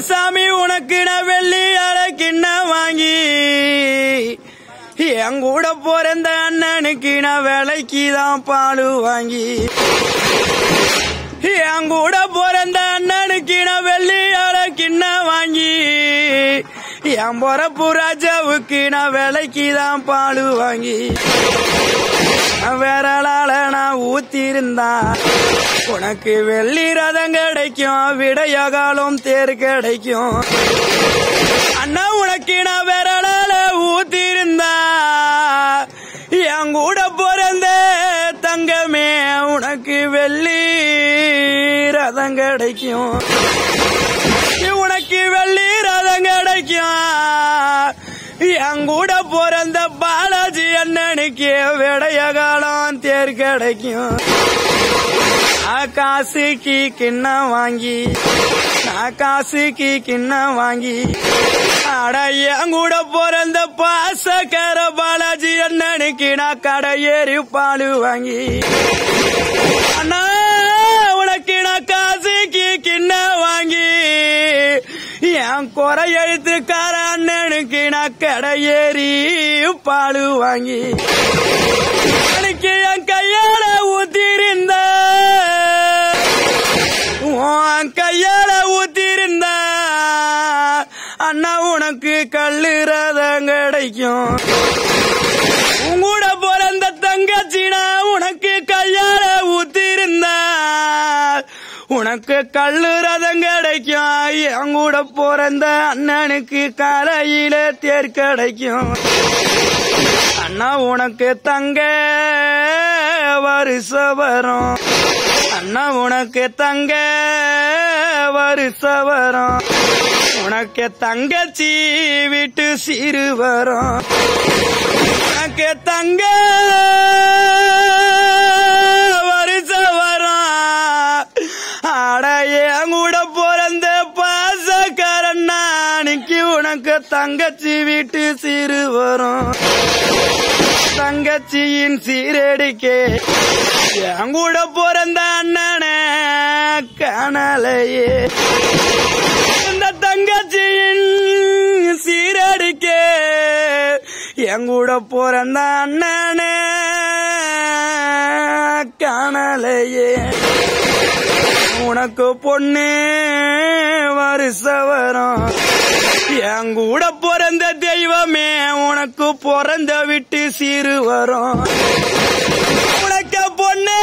சாமி உனக்கு நான் வெள்ளி அழகின்ன வாங்கி என் கூட பிறந்த அண்ணனுக்கு நான் விலைக்கு தான் பால் வாங்கி என் கூட பிறந்த அண்ணனுக்கு நான் வெள்ளி அழகின்ன வாங்கி என் பொறப்பு ராஜாவுக்கு நான் விலைக்கு தான் பால் வாங்கி விரலால நான் ஊத்திருந்தா உனக்கு வெள்ளி ரதம் கிடைக்கும் விடையகாலம் தேர் கிடைக்கும் அண்ணா உனக்கு நான் விரலால ஊத்திருந்தா என் கூட பிறந்த தங்கமே உனக்கு வெள்ளி ரதம் கிடைக்கும் உனக்கு வெள்ளி ரதம் கிடைக்கும் என் கூட பிறந்த பாலாஜி அண்ணனுக்கு விடைய காலம் தேர் கிடைக்கும் நான் காசுக்கு கிண்ணம் வாங்கி நான் காசுக்கு கிண்ணம் வாங்கி அட என் கூட பிறந்த பாசக்கார பாலாஜி அண்ணனுக்கு நான் கடை ஏறி பால் வாங்கி அண்ணா உனக்கு நான் காசுக்கு கிண்ணம் வாங்கி என் குறை எழுத்துக்கார அண்ணனுக்கு நான் கடை ஏறி பால் வாங்கி எனக்கு என் கையால ஊத்திருந்த உன் கையால ஊத்திருந்த அண்ணா உனக்கு கல்லு ரதம் கிடைக்கும் உன் கூட பிறந்த தங்கச்சினா உனக்கு கையால ஊத்திருந்த உனக்கு கல்லு ரதம் கிடைக்கும் என் கூட பிறந்த அண்ணனுக்கு காலையில தேர் கிடைக்கும் அண்ணா உனக்கு தங்க வருஷ வரும் அண்ணா உனக்கு தங்க வருஷ வரும் உனக்கு தங்கச்சி விட்டு சிறு வரும் உனக்கு தங்க வருஷ வரும் அட என் கூட பிறந்த பாசக்காரன் நாளைக்கு உனக்கு தங்கச்சி வீட்டு சிறு வரும் தங்கச்சியின் சீரடிக்கே என் கூட பிறந்த அண்ணனை காணலையே இந்த தங்கச்சியின் சீரடிக்கே என் கூட பிறந்த அண்ணனை காணலையே உனக்கு பொண்ணு வருஷ வரும் என் கூட பிறந்த தெய்வமே உனக்கு பிறந்த விட்டு சீரு வரும் உனக்கு பொண்ணு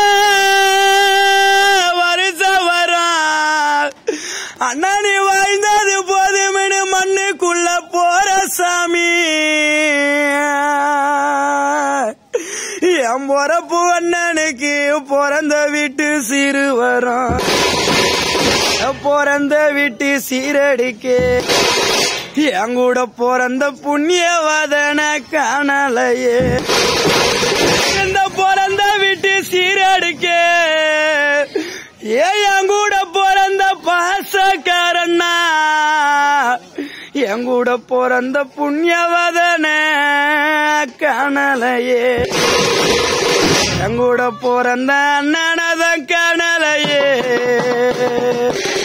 வருஷ வரும் அண்ணா நீ வாழ்ந்தது போதுமெனு மண்ணுக்குள்ள போற சாமி என் பொறப்பு அண்ணனுக்கு பிறந்த வீட்டு சீரு வரும் பிறந்த வீட்டு சீரடிக்கு என் கூட பிறந்த புண்ணியவாதன காணலையே இந்த பிறந்த வீட்டு சீரடிக்கு ஏ என் கூட பிறந்த பாசக்காரண்ணா என் கூட பிறந்த புண்ணியவாதன காணலையே என் கூட பிறந்த அண்ணனதான் காணலையே